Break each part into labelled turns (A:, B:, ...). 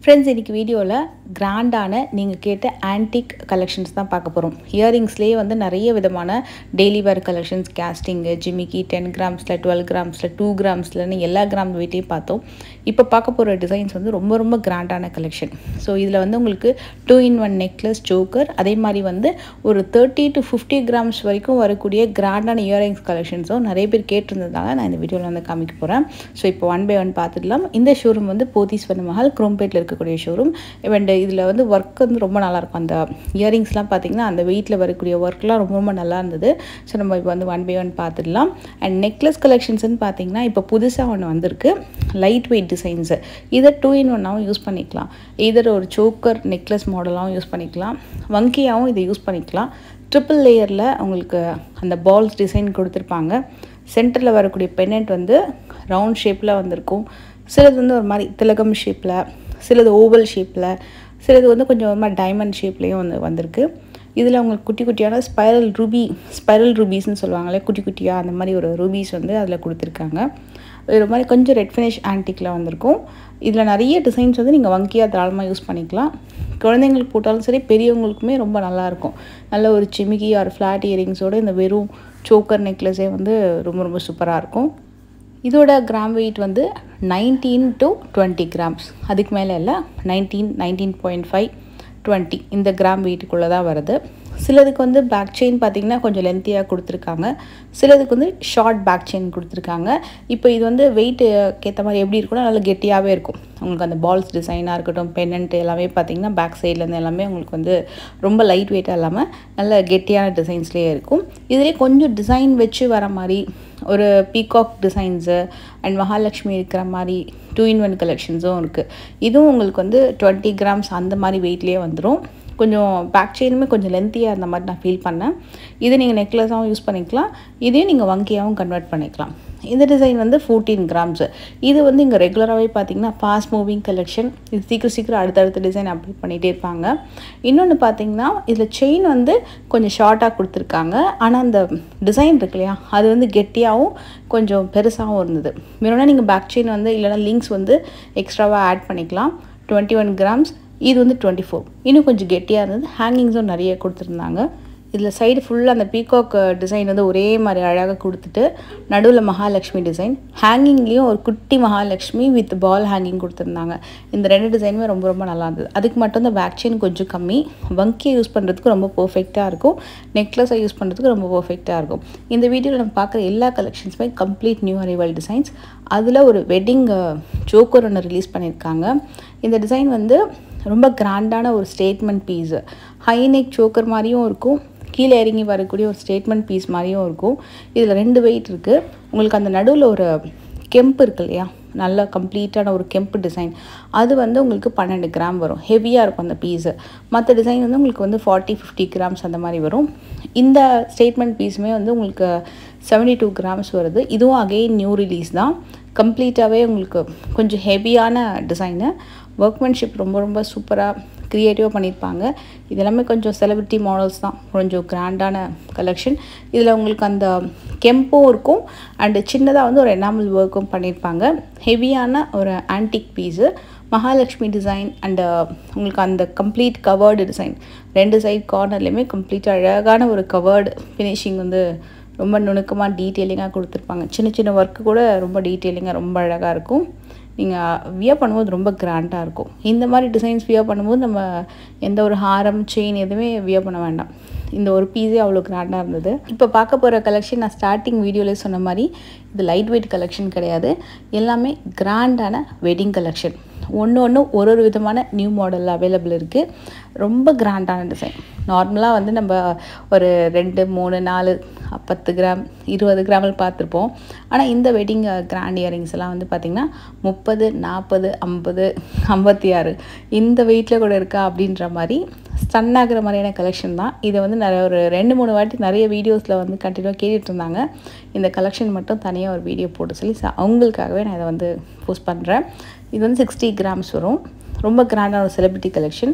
A: friends இன்றைக்கி வீடியோவில் கிராண்டான நீங்கள் கேட்ட ஆன்டிக் கலெக்ஷன்ஸ் தான் பார்க்க போகிறோம் இயரிங்ஸ்லேயே வந்து நிறைய விதமான டெய்லி வேர் கலெக்ஷன்ஸ் கேஸ்டிங்கு ஜிமிக்கி டென் கிராம்ஸில் டுவெல் கிராம்ஸில் டூ கிராம்ஸ்லன்னு எல்லா கிராம் வெயிட்டையும் பார்த்தோம் இப்போ பார்க்க போகிற டிசைன்ஸ் வந்து ரொம்ப ரொம்ப கிராண்டான கலெக்ஷன் ஸோ இதில் வந்து உங்களுக்கு two in one necklace choker அதே மாதிரி வந்து ஒரு தேர்ட்டி டு ஃபிஃப்டி கிராம்ஸ் வரைக்கும் வரக்கூடிய கிராண்டான இயரிங்ஸ் கலெக்ஷன்ஸும் நிறைய பேர் கேட்டிருந்ததால நான் இந்த வீடியோவில் வந்து காமிக்க போகிறேன் ஸோ இப்போ ஒன் பை ஒன் பார்த்துடலாம் இந்த ஷோரூம் வந்து போத்தீஸ்வரன் மஹால் குரோம்பேட்டில் இருக்கக்கூடிய ஷோரூம் அண்ட் இதில் வந்து ஒர்க் வந்து ரொம்ப நல்லாயிருக்கும் அந்த இயரிங்ஸ்லாம் பார்த்தீங்கன்னா அந்த வெயிட்டில் வரக்கூடிய ஒர்க்லாம் ரொம்ப ரொம்ப நல்லா இருந்தது ஸோ நம்ம இப்போ வந்து ஒன் பை ஒன் பார்த்துடலாம் அண்ட் நெக்லஸ் கலெக்ஷன்ஸ்னு பார்த்தீங்கன்னா இப்போ புதுசாக ஒன்று வந்திருக்கு லைட் வெயிட் டிசைன்ஸு இதை டூ இன் ஒன்னாகவும் யூஸ் பண்ணிக்கலாம் இதர் ஒரு சோக்கர் நெக்லஸ் மாடலாகவும் யூஸ் பண்ணிக்கலாம் வங்கியாகவும் இதை யூஸ் பண்ணிக்கலாம் ட்ரிபிள் லேயரில் உங்களுக்கு அந்த பால்ஸ் டிசைன் கொடுத்துருப்பாங்க சென்டரில் வரக்கூடிய பெனண்ட் வந்து ரவுண்ட் ஷேப்பில் வந்திருக்கும் சிலது வந்து ஒரு மாதிரி திலகம் ஷேப்பில் சிலது ஓவல் ஷேப்பில் சிலது வந்து கொஞ்சம் ஒரு மாதிரி டைமண்ட் ஷேப்லேயும் வந்து வந்திருக்கு இதில் அவங்களுக்கு குட்டி குட்டியான ஸ்பைரல் ரூபி ஸ்பைரல் ரூபீஸ்னு சொல்லுவாங்களே குட்டி குட்டியாக அந்த மாதிரி ஒரு ரூபீஸ் வந்து அதில் கொடுத்துருக்காங்க ஒரு மாதிரி கொஞ்சம் ரெட் ஃபினிஷ் ஆன்டிக்கில் வந்திருக்கும் இதில் நிறைய டிசைன்ஸ் வந்து நீங்கள் வங்கியாக தாராளமாக யூஸ் பண்ணிக்கலாம் குழந்தைங்களுக்கு போட்டாலும் சரி பெரியவங்களுக்குமே ரொம்ப நல்லாயிருக்கும் நல்ல ஒரு சிமிக்கி ஆர் ஃப்ளாட் இயரிங்ஸோடு இந்த வெறும் சோக்கர் நெக்லஸே வந்து ரொம்ப ரொம்ப சூப்பராக இருக்கும் இதோட கிராம் வெயிட் வந்து நைன்டீன் டு டுவெண்ட்டி கிராம்ஸ் அதுக்கு மேலே இல்லை nineteen nineteen point five twenty இந்த கிராம் வெயிட்டுக்குள்ளே தான் வருது சிலதுக்கு வந்து பேக் செயின் பார்த்திங்கன்னா கொஞ்சம் லென்த்தியாக கொடுத்துருக்காங்க சிலதுக்கு வந்து ஷார்ட் பேக் செயின் கொடுத்துருக்காங்க இப்போ இது வந்து வெயிட்டு ஏற்ற மாதிரி எப்படி இருக்கும்னா நல்லா கெட்டியாகவே இருக்கும் உங்களுக்கு அந்த பால்ஸ் டிசைனாக இருக்கட்டும் பென்னண்ட் எல்லாமே பார்த்திங்கன்னா பேக் சைட்லேருந்து எல்லாமே உங்களுக்கு வந்து ரொம்ப லைட் வெயிட்டாக இல்லாமல் நல்ல கெட்டியான டிசைன்ஸ்லேயே இருக்கும் இதுலேயே கொஞ்சம் டிசைன் வச்சு வர மாதிரி ஒரு பீகாக் டிசைன்ஸு அண்ட் மகாலட்சுமி இருக்கிற மாதிரி டூ இன் ஒன் கலெக்ஷன்ஸும் இருக்குது இதுவும் உங்களுக்கு வந்து டுவெண்ட்டி கிராம்ஸ் அந்த மாதிரி வெயிட்லேயே வந்துடும் கொஞ்சம் பேக் செயினுமே கொஞ்சம் லென்த்தியாக அந்த மாதிரி நான் ஃபீல் பண்ணேன் இது நீங்கள் நெக்லஸாகவும் யூஸ் பண்ணிக்கலாம் இதையும் நீங்கள் வங்கியாகவும் கன்வெர்ட் பண்ணிக்கலாம் இந்த டிசைன் வந்து ஃபோர்டீன் கிராம்ஸு இது வந்து இங்கே ரெகுலராகவே பார்த்தீங்கன்னா ஃபாஸ்ட் மூவிங் கலெக்ஷன் இது சீக்கிரம் சீக்கிரம் அடுத்தடுத்த டிசைன் அப்டேட் பண்ணிகிட்டே இருப்பாங்க இன்னொன்று பார்த்தீங்கன்னா இதில் செயின் வந்து கொஞ்சம் ஷார்ட்டாக கொடுத்துருக்காங்க ஆனால் அந்த டிசைன் இருக்கு இல்லையா அது வந்து கெட்டியாகவும் கொஞ்சம் பெருசாகவும் இருந்தது வேணும்னா நீங்கள் பேக் செயின் வந்து இல்லைனா லிங்க்ஸ் வந்து எக்ஸ்ட்ராவாக ஆட் பண்ணிக்கலாம் டுவெண்ட்டி ஒன் கிராம்ஸ் இது வந்து டுவெண்ட்டி ஃபோர் இன்னும் கொஞ்சம் கெட்டியாக இருந்தது ஹேங்கிங்ஸும் நிறைய கொடுத்துருந்தாங்க இதில் சைடு ஃபுல்லாக அந்த பீகாக் டிசைன் வந்து ஒரே மாதிரி அழகாக கொடுத்துட்டு நடுவில் மகாலட்சுமி டிசைன் ஹேங்கிங்லேயும் ஒரு குட்டி மகாலட்சுமி வித் பால் ஹேங்கிங் கொடுத்துருந்தாங்க இந்த ரெண்டு டிசைனுமே ரொம்ப ரொம்ப நல்லா இருந்தது அதுக்கு மட்டும் இந்த பேக் செயின் கொஞ்சம் கம்மி வங்கியை யூஸ் பண்ணுறதுக்கு ரொம்ப பர்ஃபெக்டாக இருக்கும் நெக்லஸை யூஸ் பண்ணுறதுக்கு ரொம்ப பர்ஃபெக்டாக இருக்கும் இந்த வீடியோவில் நம்ம பார்க்குற எல்லா கலெக்ஷன்ஸுமே கம்ப்ளீட் நியூ அரைவல் டிசைன்ஸ் அதில் ஒரு வெட்டிங் ஜோக்கர் ஒன்று ரிலீஸ் பண்ணியிருக்காங்க இந்த டிசைன் வந்து ரொம்ப கிராண்டான ஒரு statement piece high neck choker மாதிரியும் இருக்கும் கீழே இறங்கி வரக்கூடிய ஒரு ஸ்டேட்மெண்ட் பீஸ் மாதிரியும் இருக்கும் இதில் ரெண்டு வெயிட் இருக்குது உங்களுக்கு அந்த நடுவில் ஒரு கெம்ப் இருக்கு இல்லையா நல்ல கம்ப்ளீட்டான ஒரு கெம்ப் டிசைன் அது வந்து உங்களுக்கு பன்னெண்டு கிராம் வரும் ஹெவியாக இருக்கும் அந்த பீஸு மற்ற டிசைன் வந்து உங்களுக்கு வந்து ஃபார்ட்டி ஃபிஃப்டி கிராம்ஸ் அந்த மாதிரி வரும் இந்த ஸ்டேட்மெண்ட் பீஸுமே வந்து உங்களுக்கு செவன்டி டூ கிராம்ஸ் வருது இதுவும் அகெயின் நியூ ரிலீஸ் தான் கம்ப்ளீட்டாகவே உங்களுக்கு கொஞ்சம் ஹெவியான டிசைனு ஒர்க்மேன்ஷிப் ரொம்ப ரொம்ப சூப்பராக க்ரியேட்டிவாக பண்ணியிருப்பாங்க இது எல்லாமே கொஞ்சம் செலிபிரிட்டி மாடல்ஸ் தான் கொஞ்சம் கிராண்டான கலெக்ஷன் இதில் உங்களுக்கு அந்த கெம்பும் இருக்கும் அண்டு சின்னதாக வந்து ஒரு எனாமல் ஒர்க்கும் பண்ணியிருப்பாங்க ஹெவியான ஒரு antique piece Mahalakshmi design and உங்களுக்கு அந்த கம்ப்ளீட் கவர்டு டிசைன் ரெண்டு சைட் கார்னர்லேயுமே கம்ப்ளீட் அழகான ஒரு கவர்டு ஃபினிஷிங் வந்து ரொம்ப நுணுக்கமாக டீட்டெயிலிங்காக கொடுத்துருப்பாங்க சின்ன சின்ன ஒர்க்கு கூட ரொம்ப டீட்டெயிலிங்காக ரொம்ப அழகாக இருக்கும் நீங்கள் வியர் பண்ணும்போது ரொம்ப கிராண்டாக இருக்கும் இந்த மாதிரி டிசைன்ஸ் வியர் பண்ணும்போது நம்ம எந்த ஒரு ஹாரம் செயின் எதுவுமே வியர் பண்ண வேண்டாம் இந்த ஒரு பீஸே அவ்வளோ கிராண்டாக இருந்தது இப்போ பார்க்க போகிற கலெக்ஷன் நான் ஸ்டார்டிங் வீடியோவில் சொன்ன மாதிரி இது லைட் வெயிட் கலெக்ஷன் கிடையாது எல்லாமே கிராண்டான வெட்டிங் கலெக்ஷன் ஒன்று ஒன்று ஒரு ஒரு விதமான நியூ மாடல் அவைலபிள் இருக்குது ரொம்ப கிராண்டான டிசைன் நார்மலாக வந்து நம்ம ஒரு ரெண்டு மூணு நாலு பத்து கிராம் இருபது கிராமில் பார்த்துருப்போம் ஆனால் இந்த வெட்டிங் கிராண்ட் இயரிங்ஸ் எல்லாம் வந்து பார்த்திங்கன்னா முப்பது நாற்பது ஐம்பது ஐம்பத்தி ஆறு இந்த வெயிட்டில் கூட இருக்கா அப்படின்ற மாதிரி ஸ்டன் ஆகிற மாதிரியான கலெக்ஷன் தான் இதை வந்து நிறைய ஒரு ரெண்டு மூணு வாட்டி நிறைய வீடியோஸில் வந்து கண்டினியூவாக கேட்டுட்டு இருந்தாங்க இந்த கலெக்ஷன் மட்டும் தனியாக ஒரு வீடியோ போட்டு சொல்லி அவங்களுக்காகவே நான் இதை வந்து போஸ்ட் பண்ணுறேன் இது வந்து சிக்ஸ்டி கிராம்ஸ் வரும் ரொம்ப கிராண்டான ஒரு செலிபிரிட்டி கலெக்ஷன்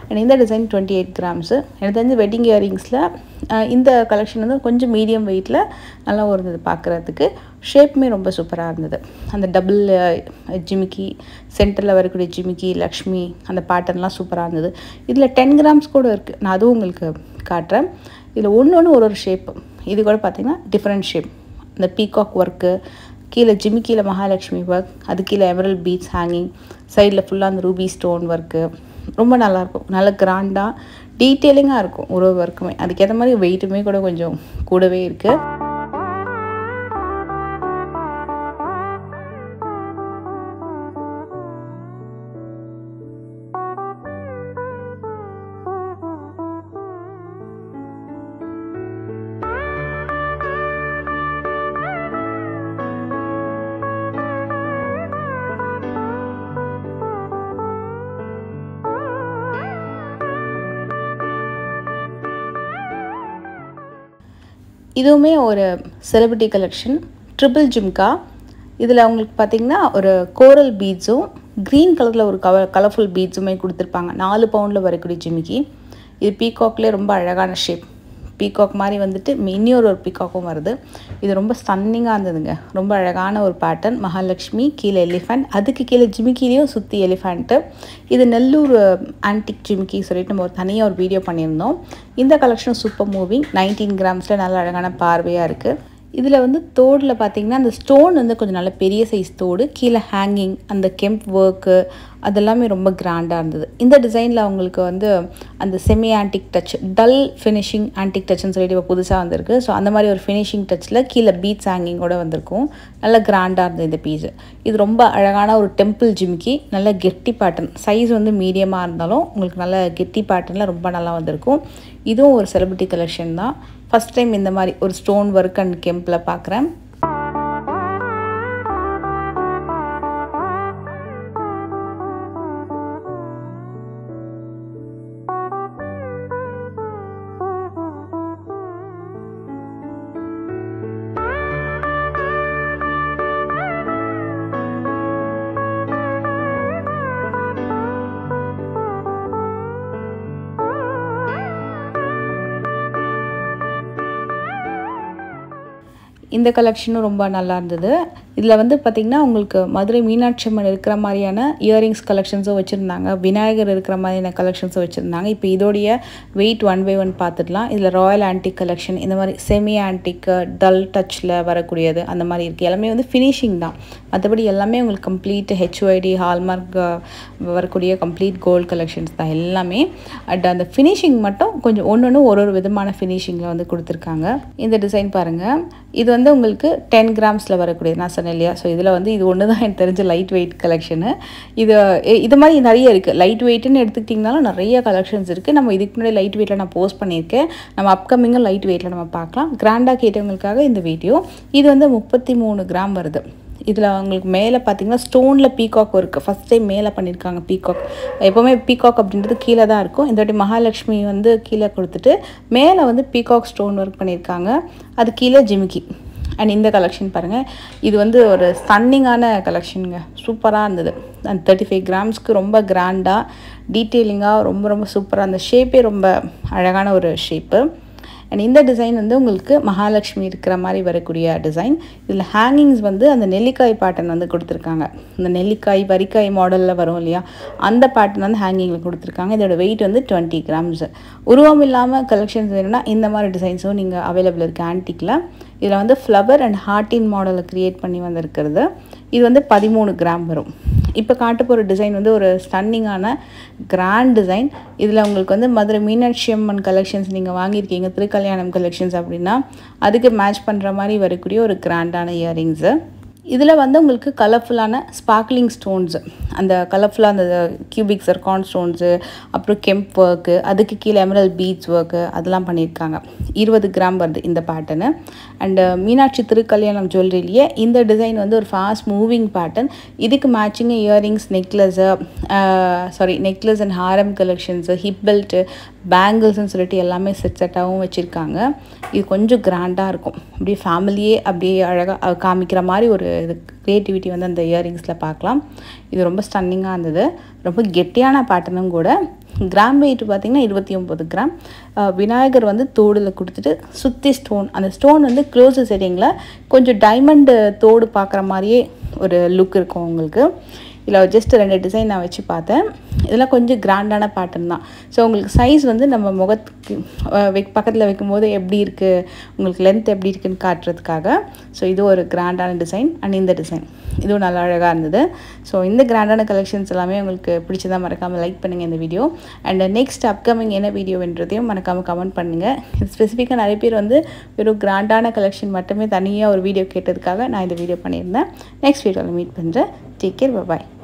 A: அண்ட் இந்த டிசைன் டுவெண்ட்டி எயிட் கிராம்ஸு எனக்கு தெரிஞ்சு வெட்டிங் இயரிங்ஸில் இந்த கலெக்ஷன் வந்து கொஞ்சம் மீடியம் வெயிட்டில் நல்லா இருந்தது பார்க்குறதுக்கு ஷேப்புமே ரொம்ப சூப்பராக இருந்தது அந்த டபுள் ஜிமிக்கி சென்டரில் வரக்கூடிய ஜிமிக்கி லக்ஷ்மி அந்த பேட்டர்ன்லாம் சூப்பராக இருந்தது இதில் டென் கிராம்ஸ் கூட இருக்குது நான் அதுவும் உங்களுக்கு காட்டுறேன் இதில் ஒன்று ஒன்று ஒரு ஒரு ஷேப் இது கூட பார்த்திங்கன்னா டிஃப்ரெண்ட் ஷேப் இந்த பீகாக் ஒர்க்கு கீழே ஜிமிக்கியில் மகாலட்சுமி ஒர்க் அது கீழே எவரல் பீட்ஸ் ஹேங்கிங் சைடில் ஃபுல்லாக அந்த ரூபி ஸ்டோன் ஒர்க்கு ரொம்ப நல்லாயிருக்கும் நல்ல கிராண்டாக டீட்டெயிலிங்காக இருக்கும் ஒரு ஒரு ஒர்க்குமே அதுக்கேற்ற மாதிரி வெயிட்டுமே கூட கொஞ்சம் கூடவே இருக்குது இதுவுமே ஒரு செலிபிரிட்டி கலெக்ஷன் ட்ரிபிள் ஜிம்கா இதில் அவங்களுக்கு பார்த்திங்கன்னா ஒரு கோரல் பீட்ஸும் க்ரீன் கலரில் ஒரு கவ கலர்ஃபுல் பீட்ஸுமே கொடுத்துருப்பாங்க நாலு பவுண்டில் வரக்கூடிய ஜிமிக்கி இது பீகாக்லேயே ரொம்ப அழகான ஷேப் பீகாக் மாதிரி வந்துட்டு இன்னொரு ஒரு பீகாக்கும் வருது இது ரொம்ப ஸ்டன்னிங்காக இருந்ததுங்க ரொம்ப அழகான ஒரு பேட்டர்ன் மகாலட்சுமி கீழே எலிஃபண்ட் அதுக்கு கீழே ஜிமிக்கிலையும் சுற்றி எலிஃபண்ட்டு இது நெல்லூர் ஆன்டிக் ஜிமிக்கி சொல்லிட்டு நம்ம ஒரு தனியாக ஒரு வீடியோ பண்ணியிருந்தோம் இந்த கலெக்ஷன் சூப்பர் மூவிங் நைன்டீன் கிராம்ஸில் நல்ல அழகான பார்வையாக இருக்குது இதில் வந்து தோடில் பார்த்தீங்கன்னா அந்த ஸ்டோன் வந்து கொஞ்சம் நல்ல பெரிய சைஸ் தோடு கீழே ஹேங்கிங் அந்த கெம்ப் ஒர்க்கு அதெல்லாமே ரொம்ப கிராண்டாக இருந்தது இந்த டிசைனில் அவங்களுக்கு வந்து அந்த semi antique touch dull finishing antique டச்னு சொல்லிட்டு இப்போ புதுசாக வந்திருக்கு ஸோ அந்த மாதிரி ஒரு ஃபினிஷிங் டச்சில் கீழே பீட்ஸ் ஹேங்கிங்கோட வந்திருக்கும் நல்ல கிராண்டாக இருந்தது இந்த பீஸு இது ரொம்ப அழகான ஒரு டெம்பிள் ஜிமிக்கி நல்ல கெட்டி பேட்டர்ன் சைஸ் வந்து மீடியமாக இருந்தாலும் உங்களுக்கு நல்ல கெட்டி பேட்டர்னில் ரொம்ப நல்லா வந்திருக்கும் இதுவும் ஒரு செலிபிரிட்டி கலெக்ஷன் தான் ஃபஸ்ட் டைம் இந்த மாதிரி ஒரு ஸ்டோன் ஒர்க் அண்ட் கெம்பில் பார்க்குறேன் இந்த கலெக்ஷனும் ரொம்ப நல்லா இருந்தது இதில் வந்து பார்த்திங்கன்னா உங்களுக்கு மதுரை மீனாட்சி அம்மன் இருக்கிற மாதிரியான இயரிங்ஸ் கலெக்ஷன்ஸும் வச்சுருந்தாங்க விநாயகர் இருக்கிற மாதிரியான கலெக்ஷன்ஸும் வச்சுருந்தாங்க இப்போ இதோடைய வெயிட் ஒன் பை ஒன் பார்த்துடலாம் இதில் ராயல் ஆன்டிக் கலெக்ஷன் இந்த மாதிரி செமி ஆன்டிக் டல் டச்சில் வரக்கூடியது அந்த மாதிரி இருக்குது எல்லாமே வந்து ஃபினிஷிங் தான் மற்றபடி எல்லாமே உங்களுக்கு கம்ப்ளீட் ஹெச்ஒய்டி ஹால்மார்க் வரக்கூடிய கம்ப்ளீட் கோல்டு கலெக்ஷன்ஸ் தான் எல்லாமே அட் அந்த ஃபினிஷிங் மட்டும் கொஞ்சம் ஒன்று ஒன்று ஒரு ஒரு விதமான ஃபினிஷிங்கில் வந்து கொடுத்துருக்காங்க இந்த டிசைன் பாருங்கள் இது வந்து உங்களுக்கு டென் கிராம்ஸில் வரக்கூடியது நான் சொன்னேன் இல்லையா ஸோ இதில் வந்து இது ஒன்று தான் எனக்கு தெரிஞ்ச லைட் வெயிட் கலெக்ஷனு இது இது மாதிரி நிறைய இருக்குது லைட் வெயிட்டுன்னு எடுத்துக்கிட்டிங்கனாலும் நிறைய கலெக்ஷன்ஸ் இருக்குது நம்ம இதுக்கு முன்னாடி லைட் வெயிட்டில் நான் போஸ்ட் பண்ணியிருக்கேன் நம்ம அப்கமிங்கும் லைட் வெயிட்டில் நம்ம பார்க்கலாம் கிராண்டாக கேட்டவங்களுக்காக இந்த வீடியோ இது வந்து முப்பத்தி மூணு கிராம் வருது இதில் அவங்களுக்கு மேலே பார்த்தீங்கன்னா ஸ்டோனில் பீகாக் இருக்குது ஃபஸ்ட் டைம் மேலே பண்ணியிருக்காங்க பீகாக் எப்போவுமே பீகாக் அப்படின்றது கீழே தான் இருக்கும் இந்த வாட்டி மகாலட்சுமி வந்து கீழே கொடுத்துட்டு மேலே வந்து பீகாக் ஸ்டோன் ஒர்க் பண்ணியிருக்காங்க அது கீழே ஜிமிக்கி அண்ட் இந்த கலெக்ஷன் பாருங்கள் இது வந்து ஒரு ஸ்டன்னிங்கான கலெக்ஷனுங்க சூப்பராக இருந்தது அந்த தேர்ட்டி ஃபைவ் கிராம்ஸ்க்கு ரொம்ப கிராண்டாக டீட்டெயிலிங்காக ரொம்ப ரொம்ப சூப்பராக அந்த ஷேப்பே ரொம்ப அழகான ஒரு ஷேப்பு அண்ட் இந்த டிசைன் வந்து உங்களுக்கு மகாலட்சுமி இருக்கிற மாதிரி வரக்கூடிய டிசைன் இதில் ஹேங்கிங்ஸ் வந்து அந்த நெல்லிக்காய் பேட்டர்ன் வந்து கொடுத்துருக்காங்க இந்த நெல்லிக்காய் வரிக்காய் மாடலில் வரும் இல்லையா அந்த பேட்டர்ன் வந்து ஹேங்கிங்கில் கொடுத்துருக்காங்க இதோட வெயிட் வந்து டுவெண்ட்டி கிராம்ஸ் உருவம் இல்லாமல் கலெக்ஷன்ஸ் வேணும்னா இந்த மாதிரி டிசைன்ஸும் நீங்கள் அவைலபிள் இருக்குது ஆன்டிக்கில் இதில் வந்து ஃப்ளவர் அண்ட் ஹார்டின் மாடலை க்ரியேட் பண்ணி வந்திருக்கிறது இது வந்து பதிமூணு கிராம் வரும் இப்போ காட்ட போகிற டிசைன் வந்து ஒரு ஸ்டன்னிங்கான கிராண்ட் டிசைன் இதில் உங்களுக்கு வந்து மதுரை மீனாட்சி அம்மன் கலெக்ஷன்ஸ் நீங்கள் வாங்கியிருக்கீங்க திருக்கல்யாணம் கலெக்ஷன்ஸ் அப்படின்னா அதுக்கு மேட்ச் பண்ணுற மாதிரி வரக்கூடிய ஒரு கிராண்டான இயரிங்ஸு இதில் வந்து உங்களுக்கு கலர்ஃபுல்லான ஸ்பார்க்லிங் ஸ்டோன்ஸு அந்த கலர்ஃபுல்லாக அந்த கியூபிக் சர்கான் ஸ்டோன்ஸு அப்புறம் கெம்ப் ஒர்க்கு அதுக்கு கீழே எமரல் பீட்ஸ் ஒர்க்கு அதெல்லாம் பண்ணியிருக்காங்க இருபது கிராம் வருது இந்த பேட்டர்னு அண்டு மீனாட்சி திருக்கல்யாணம் ஜுவல்லரிலேயே இந்த டிசைன் வந்து ஒரு ஃபாஸ்ட் மூவிங் பேட்டர்ன் இதுக்கு matching earrings necklace sorry necklace and ஹாரம் கலெக்ஷன்ஸு ஹிப் பெல்ட்டு பேங்கிள்ஸ்னு சொல்லிட்டு எல்லாமே செட் செட்டாகவும் வச்சுருக்காங்க இது கொஞ்சம் கிராண்டாக இருக்கும் அப்படியே ஃபேமிலியே அப்படியே அழகாக காமிக்கிற மாதிரி ஒரு இது க்ரியேட்டிவிட்டி வந்து அந்த இயரிங்ஸில் பார்க்கலாம் இது ரொம்ப ஸ்டன்னிங்காக இருந்தது ரொம்ப கெட்டியான பேட்டர்னும் கூட கிராம் வெயிட் பார்த்திங்கன்னா இருபத்தி ஒம்பது கிராம் விநாயகர் வந்து தோடில் கொடுத்துட்டு சுற்றி ஸ்டோன் அந்த ஸ்டோன் வந்து க்ளோஸ் செட்டிங்கில் கொஞ்சம் டைமண்டு தோடு பார்க்குற மாதிரியே ஒரு லுக் இருக்கும் உங்களுக்கு இதில் ஜஸ்ட் ரெண்டு டிசைன் நான் வச்சு பார்த்தேன் இதெல்லாம் கொஞ்சம் கிராண்டான பேட்டர்ன் தான் ஸோ உங்களுக்கு சைஸ் வந்து நம்ம முகத்துக்கு வைக் பக்கத்தில் வைக்கும்போது எப்படி இருக்குது உங்களுக்கு லென்த் எப்படி இருக்குன்னு காட்டுறதுக்காக ஸோ இது ஒரு கிராண்டான டிசைன் அண்ட் இந்த டிசைன் இதுவும் நல்லா அழகாக இருந்தது ஸோ இந்த கிராண்டான கலெக்ஷன்ஸ் எல்லாமே உங்களுக்கு பிடிச்சதா மறக்காமல் லைக் பண்ணுங்கள் இந்த வீடியோ அண்ட் நெக்ஸ்ட் அப்கமிங் என்ன வீடியோன்றதையும் மறக்காமல் கமெண்ட் பண்ணுங்கள் ஸ்பெசிஃபிக்காக நிறைய பேர் வந்து வெறும் கிராண்டான கலெக்ஷன் மட்டுமே தனியாக ஒரு வீடியோ கேட்டதுக்காக நான் இந்த வீடியோ பண்ணியிருந்தேன் நெக்ஸ்ட் வீடியோவில் மீட் பண்ணுறேன் டேக் கேர் பாய்